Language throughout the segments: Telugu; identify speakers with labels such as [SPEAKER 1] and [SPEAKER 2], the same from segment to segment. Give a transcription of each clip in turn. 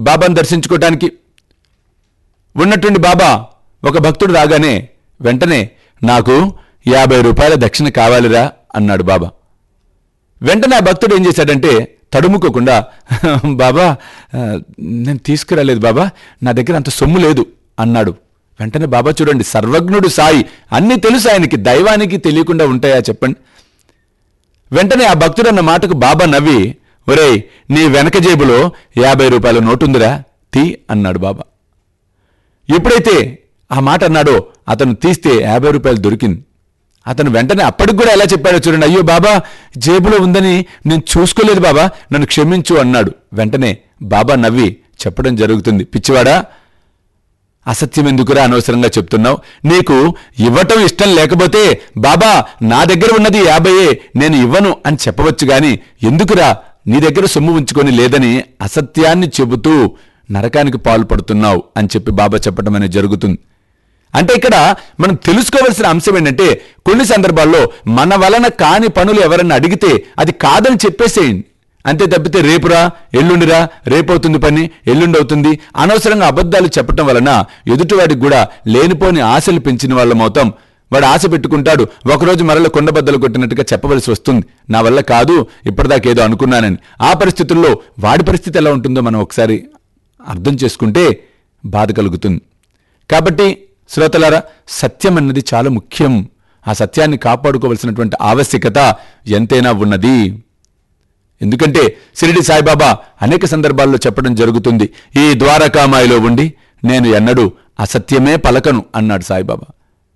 [SPEAKER 1] బాబాను దర్శించుకోవటానికి ఉన్నటువంటి బాబా ఒక భక్తుడు రాగానే వెంటనే నాకు యాభై రూపాయల దక్షిణ కావాలిరా అన్నాడు బాబా వెంటనే ఆ భక్తుడు ఏం చేశాడంటే తడుముకోకుండా బాబా ఆ, నేను తీసుకురాలేదు బాబా నా దగ్గర అంత సొమ్ము లేదు అన్నాడు వెంటనే బాబా చూడండి సర్వజ్ఞుడు సాయి అన్నీ తెలుసు ఆయనకి దైవానికి తెలియకుండా ఉంటాయా చెప్పండి వెంటనే ఆ భక్తుడు అన్న మాటకు బాబా నవ్వి ఒరేయ్ నీ వెనక జేబులో యాభై రూపాయల నోటుందిరా తీ అన్నాడు బాబా ఎప్పుడైతే ఆ మాట అన్నాడో అతను తీస్తే యాభై రూపాయలు దొరికింది అతను వెంటనే అప్పటికి కూడా ఎలా చెప్పాడో చూడండి అయ్యో బాబా జేబులో ఉందని నేను చూసుకోలేదు బాబా నన్ను క్షమించు అన్నాడు వెంటనే బాబా నవ్వి చెప్పడం జరుగుతుంది పిచ్చివాడా అసత్యం ఎందుకురా అనవసరంగా చెప్తున్నావు నీకు ఇవ్వటం ఇష్టం లేకపోతే బాబా నా దగ్గర ఉన్నది యాభైయే నేను ఇవ్వను అని చెప్పవచ్చు గాని ఎందుకురా నీ దగ్గర సొమ్ము ఉంచుకొని లేదని అసత్యాన్ని చెబుతూ నరకానికి పాల్పడుతున్నావు అని చెప్పి బాబా చెప్పడం అనేది జరుగుతుంది అంటే ఇక్కడ మనం తెలుసుకోవాల్సిన అంశం ఏంటంటే కొన్ని సందర్భాల్లో మన వలన కాని పనులు ఎవరన్నా అడిగితే అది కాదని చెప్పేసేయండి అంతే తప్పితే రేపురా ఎల్లుండిరా రేపవుతుంది పని ఎల్లుండి అవుతుంది అనవసరంగా అబద్ధాలు చెప్పటం వలన ఎదుటివాడికి కూడా లేనిపోని ఆశలు పెంచిన వాళ్ళం అవుతాం వాడు ఆశ పెట్టుకుంటాడు ఒకరోజు మరల కొండబద్దలు కొట్టినట్టుగా చెప్పవలసి వస్తుంది నా వల్ల కాదు ఇప్పటిదాకా ఏదో అనుకున్నానని ఆ పరిస్థితుల్లో వాడి పరిస్థితి ఎలా ఉంటుందో మనం ఒకసారి అర్థం చేసుకుంటే బాధ కలుగుతుంది కాబట్టి శ్రోతలారా సత్యం అన్నది చాలా ముఖ్యం ఆ సత్యాన్ని కాపాడుకోవలసినటువంటి ఆవశ్యకత ఎంతైనా ఉన్నది ఎందుకంటే షిరిడి సాయిబాబా అనేక సందర్భాల్లో చెప్పడం జరుగుతుంది ఈ ద్వారకామాయిలో ఉండి నేను ఎన్నడూ అసత్యమే పలకను అన్నాడు సాయిబాబా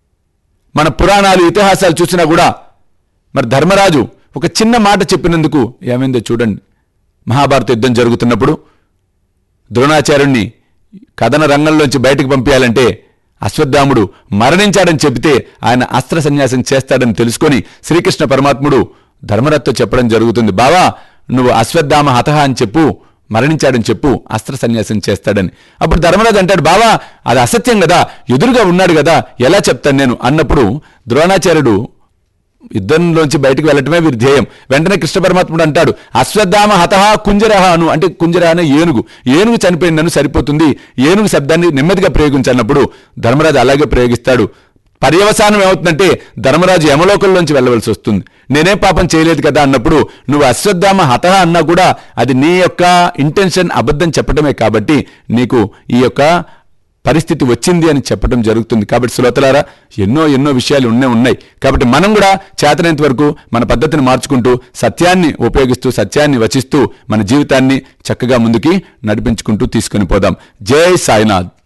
[SPEAKER 1] మన పురాణాలు ఇతిహాసాలు చూసినా కూడా మరి ధర్మరాజు ఒక చిన్న మాట చెప్పినందుకు ఏమైందో చూడండి మహాభారత యుద్ధం జరుగుతున్నప్పుడు ద్రోణాచార్యుణ్ణి కథన రంగంలోంచి బయటకు పంపించాలంటే అశ్వత్థాముడు మరణించాడని చెబితే ఆయన అస్త్ర సన్యాసం చేస్తాడని తెలుసుకొని శ్రీకృష్ణ పరమాత్ముడు ధర్మరథ్తో చెప్పడం జరుగుతుంది బావా నువ్వు అశ్వత్థామ హతహ అని చెప్పు మరణించాడని చెప్పు అస్త్ర సన్యాసం చేస్తాడని అప్పుడు ధర్మరాజు అంటాడు బావా అది అసత్యం కదా ఎదురుగా ఉన్నాడు కదా ఎలా చెప్తాను నేను అన్నప్పుడు ద్రోణాచార్యుడు యుద్ధంలోంచి బయటకు వెళ్ళటమే వీరి ధ్యేయం వెంటనే కృష్ణ పరమాత్ముడు అంటాడు అశ్వత్థామ హతహ కుంజరహ అను అంటే కుంజరహ అనే ఏనుగు ఏనుగు చనిపోయిందని సరిపోతుంది ఏనుగు శబ్దాన్ని నెమ్మదిగా ప్రయోగించన్నప్పుడు ధర్మరాజు అలాగే ప్రయోగిస్తాడు పర్యవసానం ఏమవుతుందంటే ధర్మరాజు యమలోకంలోంచి వెళ్ళవలసి వస్తుంది నేనేం పాపం చేయలేదు కదా అన్నప్పుడు నువ్వు అశ్వత్థామ హతహ అన్నా కూడా అది నీ యొక్క ఇంటెన్షన్ అబద్ధం చెప్పడమే కాబట్టి నీకు ఈ యొక్క పరిస్థితి వచ్చింది అని చెప్పడం జరుగుతుంది కాబట్టి శ్రోతలారా ఎన్నో ఎన్నో విషయాలు ఉన్నే ఉన్నాయి కాబట్టి మనం కూడా చేతనంత వరకు మన పద్ధతిని మార్చుకుంటూ సత్యాన్ని ఉపయోగిస్తూ సత్యాన్ని వచిస్తూ మన జీవితాన్ని చక్కగా ముందుకి నడిపించుకుంటూ తీసుకొని పోదాం జై సాయినాథ్